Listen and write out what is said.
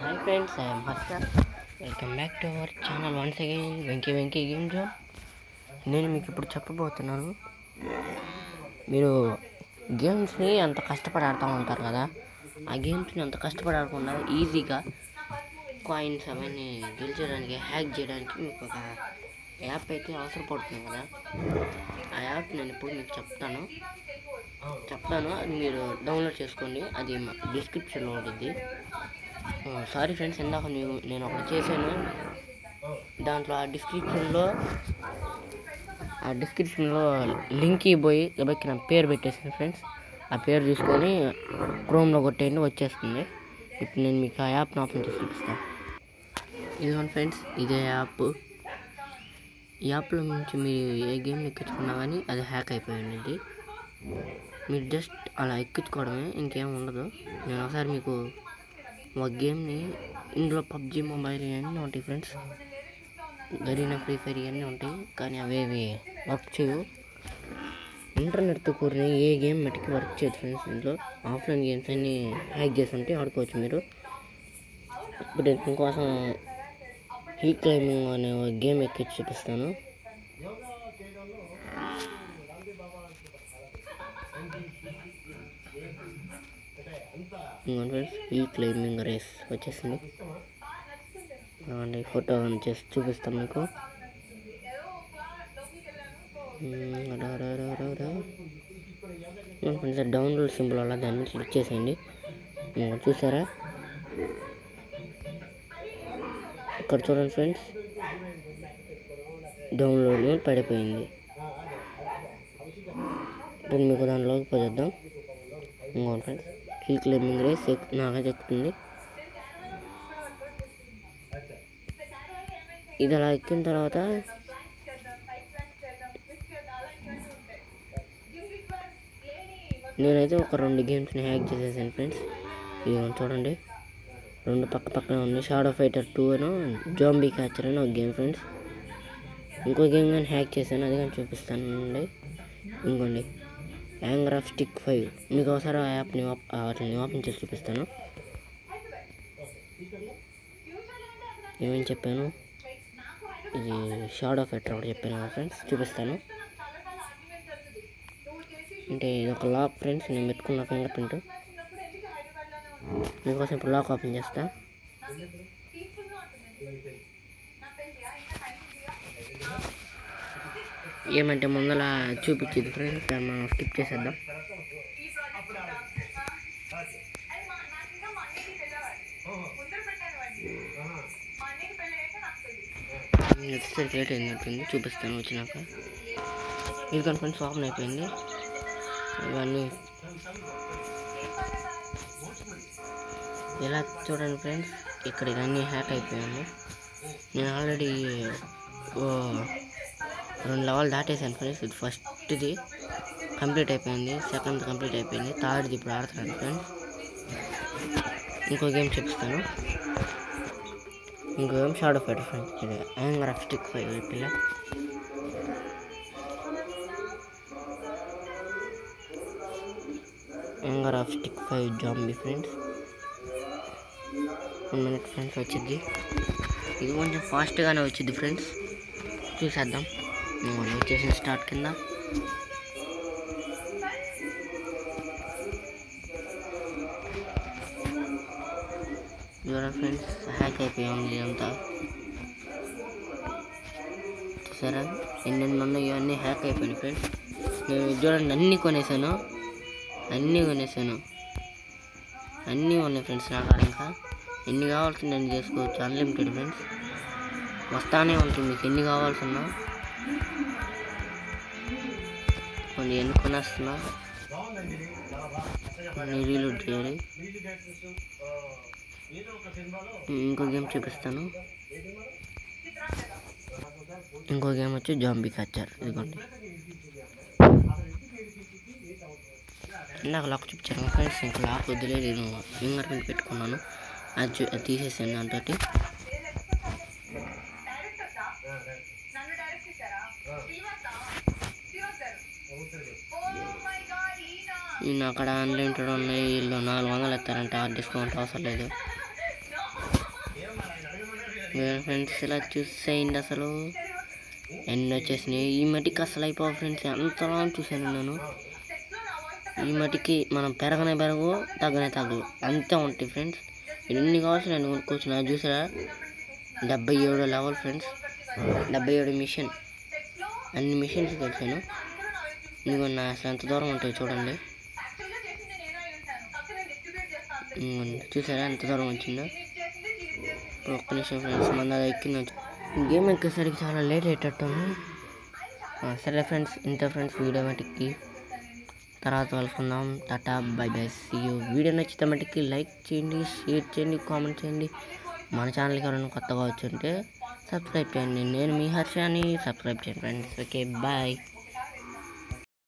Hi friends I'm Harsha welcome back to our channel once again Venky Venky game zone నేను మీకు ఇప్పుడు చెప్పబోతున్నాను మీరు గేమ్స్ని అంత కష్టపడి ఆడుతూ ఉంటారు కదా ఆ గేమ్స్ని అంత కష్టపడి ఆడకుండా ఈజీగా కాయిన్స్ అవన్నీ గెలిచడానికి హ్యాక్ చేయడానికి మీకు ఒక యాప్ అయితే అవసరపడుతుంది కదా ఆ యాప్ నేను ఇప్పుడు మీకు చెప్తాను చెప్తాను అది మీరు డౌన్లోడ్ చేసుకోండి అది డిస్క్రిప్షన్లో ఉంటుంది సారీ ఫ్రెండ్స్ ఇందాక నేను నేను ఒకటి చేశాను దాంట్లో ఆ డిస్క్రిప్షన్లో ఆ డిస్క్రిప్షన్లో లింక్ పోయి ఎవరికి నా పేరు పెట్టేసాను ఫ్రెండ్స్ ఆ పేరు చూసుకొని క్రోమ్లో కొట్టేయండి వచ్చేస్తుంది ఇప్పుడు నేను మీకు ఆ యాప్ని ఓపెన్ చేసి చూపిస్తాను ఇదిగోండి ఫ్రెండ్స్ ఇదే యాప్ ఈ యాప్లో నుంచి మీరు ఏ గేమ్ ఎక్కించుకున్నా కానీ అది హ్యాక్ అయిపోయి ఉండింది మీరు జస్ట్ అలా ఎక్కించుకోవడమే ఇంకేం ఉండదు నేను ఒకసారి మీకు ఒక గేమ్ని ఇందులో పబ్జి మొబైల్ ఇవన్నీ ఉంటాయి ఫ్రెండ్స్ గరీనా ఫ్రీ ఫైర్ ఇవన్నీ ఉంటాయి కానీ అవేవి వర్క్ చేయవు ఇంటర్నెట్తో కూడిన ఏ గేమ్ మటుకి వర్క్ చేయదు ఫ్రెండ్స్ ఇంట్లో ఆఫ్లైన్ గేమ్స్ అన్నీ హ్యాక్ చేసి ఉంటే ఆడుకోవచ్చు మీరు ఇప్పుడు నేను మీకోసం హిల్ క్లైంబింగ్ అనే ఒక గేమ్ ఎక్కించి చూపిస్తాను ఇంకోటి ఫ్రెండ్స్ హిల్ క్లైంబింగ్ రేస్ వచ్చేసింది అండి ఫోటో ఆన్ చేసి చూపిస్తాను మీకు ఫ్రెండ్స్ డౌన్లోడ్ సింబల్ అలా దాన్ని క్లిక్ చేసేయండి ఇంకోటి చూసారా ఇక్కడ చూడండి ఫ్రెండ్స్ డౌన్లోడ్ పడిపోయింది ఇప్పుడు మీకు దాంట్లోకి పోయేద్దాం ఇంకోటి ఫ్రెండ్స్ హిల్ క్లైంబింగ్ రేస్ నాకైతే ఎక్కుతుంది ఇది అలా ఎక్కిన తర్వాత నేనైతే ఒక రెండు గేమ్స్ని హ్యాక్ చేసేసాను ఫ్రెండ్స్ ఇవి చూడండి రెండు పక్క పక్కన ఉంది షాడో ఫైటర్ టూ అని జాంబీ క్యాచర్ అని ఒక గేమ్ ఫ్రెండ్స్ ఇంకో గేమ్ కానీ హ్యాక్ చేశాను అది కానీ చూపిస్తానండి ఇంకోండి యాంగర్ ఆఫ్ స్టిక్ ఫైవ్ మీకు ఒకసారి ఆ యాప్ని ఓప్- వాటిని ఓపెన్ చేసి చూపిస్తాను ఏమేమి చెప్పాను ఇది షాడో ఫైటర్ ఒకటి చెప్పాను కదా ఫ్రెండ్స్ చూపిస్తాను అంటే ఇది ఒక లాక్ ఫ్రెండ్స్ నేను పెట్టుకున్న ఫింగర్ ప్రింట్ మీకోసం ఇప్పుడు లాక్ ఓపెన్ చేస్తా ఏమంటే ముందర చూపించింది ఫ్రెండ్స్ దాన్ని మనం స్కిప్ చేసేద్దాం నెక్స్ట్ రేట్ ఏంటంటుంది చూపిస్తాను వచ్చినాక ఇది కానీ ఫ్రెండ్స్ ఓపెన్ అయిపోయింది ఇవన్నీ ఇలా చూడండి ఫ్రెండ్స్ ఇక్కడ ఇవన్నీ హ్యాక్ అయిపోయాను నేను ఆల్రెడీ ఓ రెండు లెవెల్ దాటేసాను ఫ్రెండ్స్ ఇది ఫస్ట్ది కంప్లీట్ అయిపోయింది సెకండ్ కంప్లీట్ అయిపోయింది థర్డ్ది ఇప్పుడు ఆడుతున్నాను ఫ్రెండ్స్ ఇంకో గేమ్ చూపిస్తాను ఇంకో గేమ్ షాడో ఫైటర్ ఫ్రెండ్స్ ఇది యాంగర్ ఆఫ్ స్టిక్ ఫైవ్ పిల్ల anger of stick five zombie friends one minute friends వచ్చింది ఇది కొంచెం ఫాస్ట్గానే వచ్చింది ఫ్రెండ్స్ చూసేద్దాం నేను వచ్చేసిన స్టార్ట్ కింద చూడండి ఫ్రెండ్స్ హ్యాక్ అయిపోయింది ఇదంతా చూసారా ఎన్నెన్ని ఉన్నాయి ఇవన్నీ హ్యాక్ అయిపోయినాయి ఫ్రెండ్స్ నేను చూడండి అన్నీ కొనేసాను అన్నీ కొనేసాను అన్నీ ఉన్నాయి ఫ్రెండ్స్ నా కాడ ఇంకా ఎన్ని కావాల్సింది నేను చేసుకోవచ్చు అన్లిమిటెడ్ ఫ్రెండ్స్ వస్తానే ఉంటుంది మీకు ఎన్ని కావాల్సిన కొన్ని ఎన్ని కొనేస్తున్నా కొన్ని రీలోడ్ చేయాలి ఇంకో గేమ్ చూపిస్తాను ఇంకో గేమ్ వచ్చి జాంబీ క్యాచర్ ఇదిగోండి ఇందాక లాక్ చూపించాను ఫ్రెండ్స్ ఇంకా లాక్ వదిలే నేను ఫింగర్ ప్రింట్ పెట్టుకున్నాను అది చూ- అది తీసేసాను దాంతో నేను అక్కడ అన్లిమిటెడ్ ఉన్నాయి వీళ్ళు నాలుగు వందలు ఎత్తారంటే ఆ డిస్కౌంట్ అవసరం లేదు ఫ్రెండ్స్ ఇలా చూసేయండి అసలు ఎన్ని వచ్చేసినాయి ఈ మట్టికి అసలు అయిపోవు ఫ్రెండ్స్ ఎంతలా చూశాను నేను ఈ మట్టికి మనం పెరగనే పెరగవు తగ్గనే తగ్గవు అంతే ఉంటాయి ఫ్రెండ్స్ ఎన్ని కావాల్సి నేను కొనుక్కోవచ్చు నా చూసారా డెబ్బై ఏడు లెవెల్ ఫ్రెండ్స్ డెబ్బై ఏడు మిషన్ అన్ని మిషన్స్ కలిసాను ఇదిగో నా అసలు ఎంత దూరం ఉంటాయి చూడండి ఇదిగోండి. చూసారా ఎంత దూరం వచ్చిందో ఇప్పుడు ఒక్క నిమిషం ఫ్రెండ్స్ మన దగ్గర ఎక్కింది గేమ్ ఎక్కేసరికి చాలా లేట్ అయ్యేటట్టు సరే ఫ్రెండ్స్ ఇంత ఫ్రెండ్స్ వీడియో మటుకి తర్వాత కలుసుకుందాం tata bye bye see you video నచ్చితే మటుకి లైక్ చేయండి షేర్ చేయండి కామెంట్ చేయండి మన ఛానల్కి ఎవరైనా కొత్తగా వచ్చుంటే సబ్స్క్రైబ్ చేయండి నేను మీ హర్షాని సబ్స్క్రైబ్ చేయండి ఫ్రెండ్స్ ఓకే బాయ్